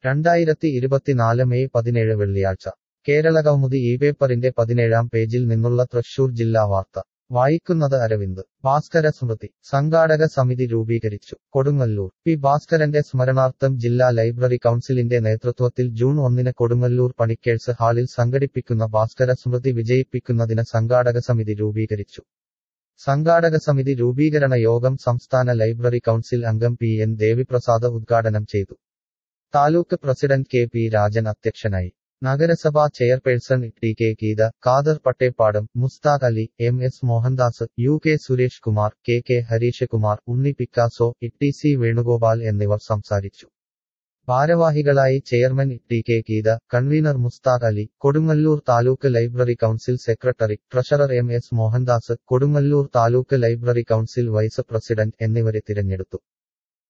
രണ്ടായിരത്തി ഇരുപത്തിനാല് മെയ് പതിനേഴ് വെള്ളിയാഴ്ച കേരള കൗമുദി ഈ പേപ്പറിന്റെ പതിനേഴാം പേജിൽ നിന്നുള്ള തൃശൂർ ജില്ലാ വാർത്ത വായിക്കുന്നത് അരവിന്ദ് ഭാസ്കര സ്മൃതി സംഘാടക സമിതി രൂപീകരിച്ചു കൊടുങ്ങല്ലൂർ പി ഭാസ്കരന്റെ സ്മരണാർത്ഥം ജില്ലാ ലൈബ്രറി കൗൺസിലിന്റെ നേതൃത്വത്തിൽ ജൂൺ ഒന്നിന് കൊടുങ്ങല്ലൂർ പണിക്കേഴ്സ് ഹാളിൽ സംഘടിപ്പിക്കുന്ന ഭാസ്കര സ്മൃതി വിജയിപ്പിക്കുന്നതിന് സംഘാടക സമിതി രൂപീകരിച്ചു സംഘാടക സമിതി രൂപീകരണ യോഗം സംസ്ഥാന ലൈബ്രറി കൗൺസിൽ അംഗം പി എൻ ദേവിപ്രസാദ് ഉദ്ഘാടനം ചെയ്തു taluk president K P Rajan അധ്യക്ഷനായി നഗരസഭാ chairperson T K Geetha Khader Pattepadam Mushtaq Ali M S Mohandas U K Suresh Kumar K K Harish Kumar Unni Picasso T C Venugopal എന്നിവർ സംസാരിച്ചു ഭാരവാഹികളായി chairman T K Geetha convener Mushtaq Ali Kodungallur taluk library council secretary treasurer M S Mohandas Kodungallur taluk library council vice president എന്നിവരെ തിരഞ്ഞെടുത്തു